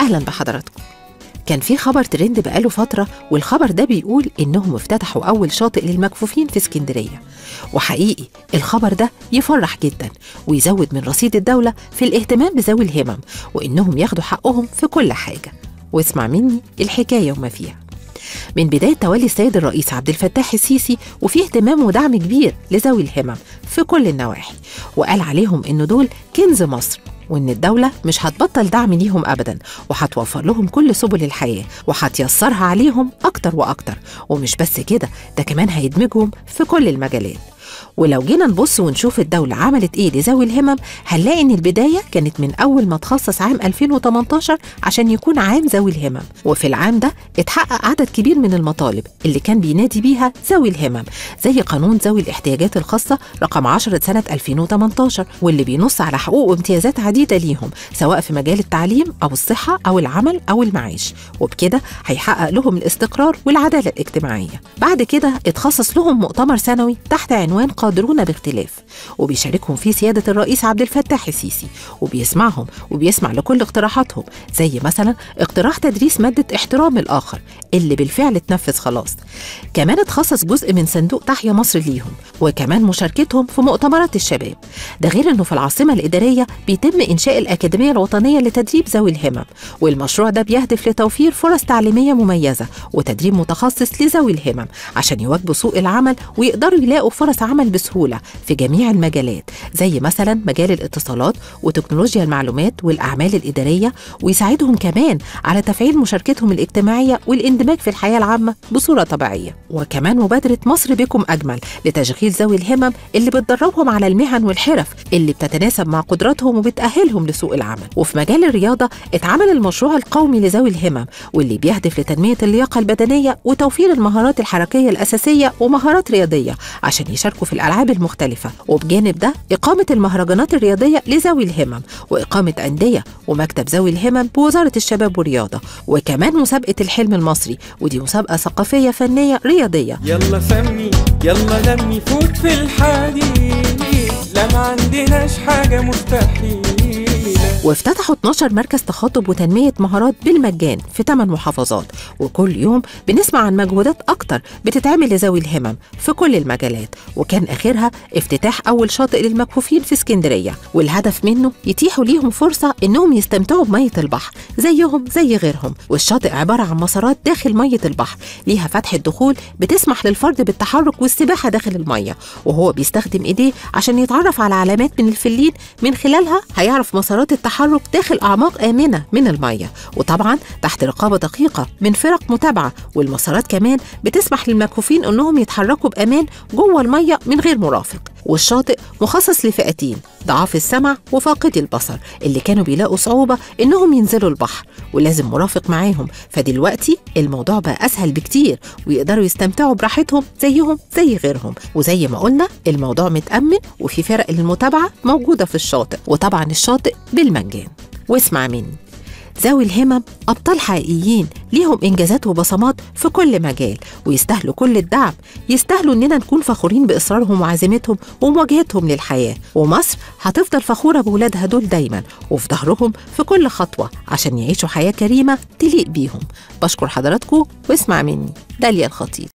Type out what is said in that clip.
أهلا بحضراتكم كان في خبر ترند بقاله فترة والخبر ده بيقول إنهم افتتحوا أول شاطئ للمكفوفين في اسكندرية وحقيقي الخبر ده يفرح جدا ويزود من رصيد الدولة في الاهتمام بذوي الهمم وإنهم ياخدوا حقهم في كل حاجة واسمع مني الحكاية وما فيها من بداية تولي السيد الرئيس عبد الفتاح السيسي وفي اهتمام ودعم كبير لذوي الهمم في كل النواحي وقال عليهم إن دول كنز مصر وإن الدولة مش هتبطل دعم ليهم أبدا وهتوفر لهم كل سبل الحياة وهتيسرها عليهم أكتر وأكتر ومش بس كده ده كمان هيدمجهم في كل المجالات ولو جينا نبص ونشوف الدولة عملت إيه لذوي الهمم هنلاقي إن البداية كانت من أول ما تخصص عام 2018 عشان يكون عام ذوي الهمم وفي العام ده اتحقق عدد كبير من المطالب اللي كان بينادي بيها ذوي الهمم زي قانون ذوي الاحتياجات الخاصة رقم 10 سنة 2018 واللي بينص على حقوق وامتيازات عديدة ليهم سواء في مجال التعليم أو الصحة أو العمل أو المعيش وبكده هيحقق لهم الاستقرار والعدالة الاجتماعية بعد كده اتخصص لهم مؤتمر سنوي تحت عنوان قادرون باختلاف وبيشاركهم فيه سيادة الرئيس عبد الفتاح السيسي وبيسمعهم وبيسمع لكل اقتراحاتهم زي مثلا اقتراح تدريس مادة احترام الآخر اللي بالفعل اتنفذ خلاص كمان اتخصص جزء من صندوق تحيا مصر ليهم وكمان مشاركتهم في مؤتمرات الشباب ده غير انه في العاصمة الإدارية بيتم إنشاء الأكاديمية الوطنية لتدريب ذوي الهمم والمشروع ده بيهدف لتوفير فرص تعليمية مميزة وتدريب متخصص لذوي الهمم عشان يواجهوا سوق العمل ويقدروا يلاقوا فرص عمل بسهولة في جميع المجالات زي مثلا مجال الاتصالات وتكنولوجيا المعلومات والأعمال الإدارية ويساعدهم كمان على تفعيل مشاركتهم الاجتماعية والاندماج في الحياة العامة بصورة طبيعية وكمان مبادرة مصر بكم أجمل لتشغيل ذوي الهمم اللي بتدربهم على المهن والحرف اللي بتتناسب مع قدراتهم وبتأهلهم لسوق العمل وفي مجال الرياضة اتعمل المشروع القومي لذوي الهمم واللي بيهدف لتنمية اللياقة البدنية وتوفير المهارات الحركية الأساسية ومهارات رياضية عشان يشاركوا في الألعاب المختلفة وبجانب ده إقامة المهرجانات الرياضية لذوي الهمم وإقامة أندية ومكتب ذوي الهمم بوزارة الشباب والرياضة وكمان مسابقة الحلم المصري ودي مسابقة ثقافية فنية رياضية يلا سمي يلا لمي فوت في الحديد لا ما عندناش حاجة مستحيلة وافتتحوا 12 مركز تخاطب وتنمية مهارات بالمجان في 8 محافظات وكل يوم بنسمع عن مجهودات أكتر بتتعمل لذوي الهمم في كل المجالات وكان آخرها افتتاح أول شاطئ للمكفوفين في اسكندرية والهدف منه يتيحوا ليهم فرصة إنهم يستمتعوا بمية البحر زيهم زي غيرهم والشاطئ عبارة عن مسارات داخل مية البحر ليها فتحة دخول بتسمح للفرد بالتحرك والسباحة داخل المية وهو بيستخدم إيديه عشان يتعرف على علامات من الفلين من خلالها هيعرف مسارات التحرك داخل أعماق آمنة من المية وطبعا تحت رقابة دقيقة من فرق متابعة والمسارات كمان بتسمح للمكفوفين إنهم يتحركوا بأمان جوه المية من غير مرافق والشاطئ مخصص لفئتين ضعاف السمع وفاقدي البصر اللي كانوا بيلاقوا صعوبة إنهم ينزلوا البحر ولازم مرافق معاهم فدلوقتي الموضوع بقى أسهل بكتير ويقدروا يستمتعوا براحتهم زيهم زي غيرهم وزي ما قلنا الموضوع متأمن وفي فرق للمتابعة موجودة في الشاطئ وطبعا الشاطئ بالمجان واسمع مني ذوي الهمم أبطال حقيقيين ليهم إنجازات وبصمات في كل مجال ويستاهلوا كل الدعم يستاهلوا إننا نكون فخورين بإصرارهم وعزيمتهم ومواجهتهم للحياة ومصر هتفضل فخورة بولادها دول دايما وفي ظهرهم في كل خطوة عشان يعيشوا حياة كريمة تليق بيهم بشكر حضراتكم واسمع مني داليا الخطيب